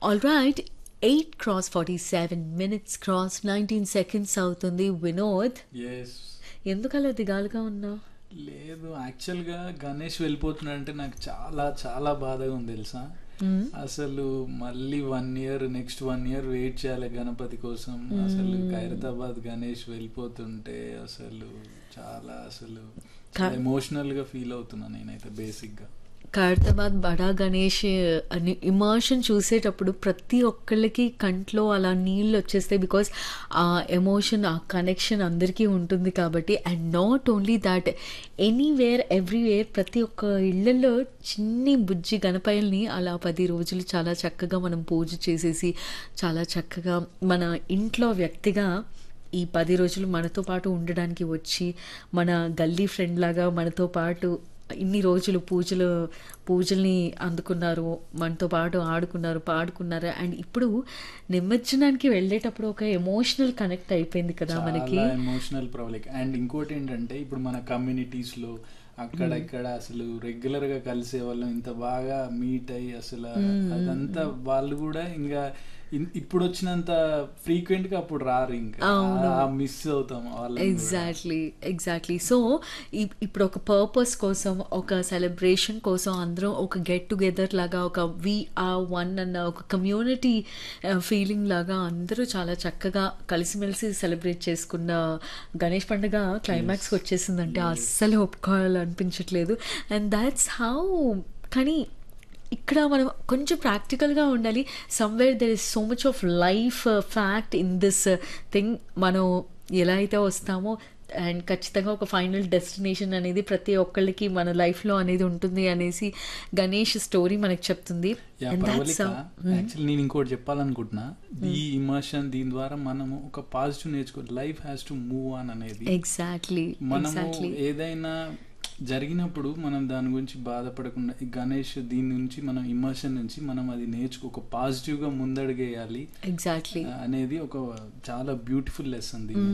All right eight cross forty seven minutes cross nineteen seconds అవుతుంది Vinod yes ఎందుకలా దిగాలుగా ఉన్నావు లేదు యాక్చువల్గా గణేష్ వెళ్ళిపోతున్నాడంటే నాకు చాలా చాలా బాధగా ఉంది తెలుసా అసలు మళ్ళీ one year next one year wait చేయాలి గణపతి కోసం అసలు ఖైరతాబాద్ గణేష్ వెళ్ళిపోతుంటే అసలు చాలా అసలు కా- ఎమోషనల్ గా ఫీల్ అవుతున్నా నేనైతే బేసిక్ గా ఖైరతాబాద్ బడా గణేష్ అని ఇమర్షన్ చూసేటప్పుడు ప్రతి ఒక్కళ్ళకి కంట్లో అలా నీళ్ళు వచ్చేస్తాయి బికాస్ ఆ ఎమోషన్ ఆ కనెక్షన్ అందరికీ ఉంటుంది కాబట్టి and not only that anywhere everywhere ప్రతి ఒక్క ఇళ్లలో చిన్ని బుజ్జి గణపయ్యల్ని అలా పది రోజులు చాలా చక్కగా మనం పూజ చేసేసి చాలా చక్కగా మన ఇంట్లో వ్యక్తిగా ఈ పది రోజులు మనతో పాటు ఉండడానికి వచ్చి మన గల్లీ ఫ్రెండ్ లాగా మనతో పాటు ఇన్ని రోజులు పూజలు పూజల్ని అందుకున్నారు మనతో పాటు ఆడుకున్నారు పాడుకున్నారు అండ్ ఇప్పుడు నిమజ్జనానికి వెళ్ళేటప్పుడు ఒక ఎమోషనల్ కనెక్ట్ అయిపోయింది కదా మనకి చాలా ఎమోషనల్ ప్రాబ్లమ్ అండ్ ఇంకోటి ఏంటంటే ఇప్పుడు మన కమ్యూనిటీస్ లో అక్కడ ఇక్కడ అసలు రెగ్యులర్ గా కలిసే వాళ్ళం ఇంత బాగా మీట్ అయ్యి అసలు అదంతా వాళ్ళు కూడా ఇంకా ఇన్- ఇప్పుడు వచ్చినంత ఫ్రీక్వెంట్ గా అప్పుడు రారు ఇంకా అవును. మిస్ అవుతాం వాళ్ళని కూడా. ఎగ్జాక్ట్లీ ఎగ్జాక్ట్లీ సో ఇప్పుడు ఒక పర్పస్ కోసం ఒక సెలబ్రేషన్ కోసం అందరం ఒక గెట్ టుగెదర్ లాగా ఒక వి ఆర్ వన్ అన్న ఒక కమ్యూనిటీ ఫీలింగ్ లాగా అందరూ చాలా చక్కగా కలిసిమెలిసి సెలబ్రేట్ చేసుకున్న గణేష్ పండుగ క్లైమాక్స్కి వచ్చేసిందంటే అస్సలు ఒప్పుకోవాలనిపించట్లేదు అండ్ దాట్స్ హౌ కానీ ఇక్కడ మనం కొంచెం ప్రాక్టికల్గా ఉండాలి somewhere there is so much of life fact in this thing మనం ఎలా అయితే వస్తామో అండ్ ఖచ్చితంగా ఒక ఫైనల్ డెస్టినేషన్ అనేది ప్రతి ఒక్కళ్ళకి మన లైఫ్లో అనేది ఉంటుంది అనేసి గణేష్ స్టోరీ మనకు చెప్తుంది yeah And that's Pravalika how- actually నేను ఇంకోటి చెప్పాలనుకుంటున్నా ఈ ఇమోషన్ దీని ద్వారా మనము ఒక పాజిటివ్ నేర్చుకో life has to move on అనేది ఎగ్జాక్ట్లీ మనము ఎగ్జాక్ట్లీ ఏదైనా జరిగినప్పుడు మనం దాని గురించి బాధపడకుండా ఈ గణేష్ దీని నుంచి మనం ఇమోషన్ నుంచి మనం అది నేర్చుకో ఒక పాజిటివ్ గా ముందడుగేయాలి ఎగ్జాక్ట్లీ అనేది ఒక చాలా బ్యూటిఫుల్ లెసన్ దీని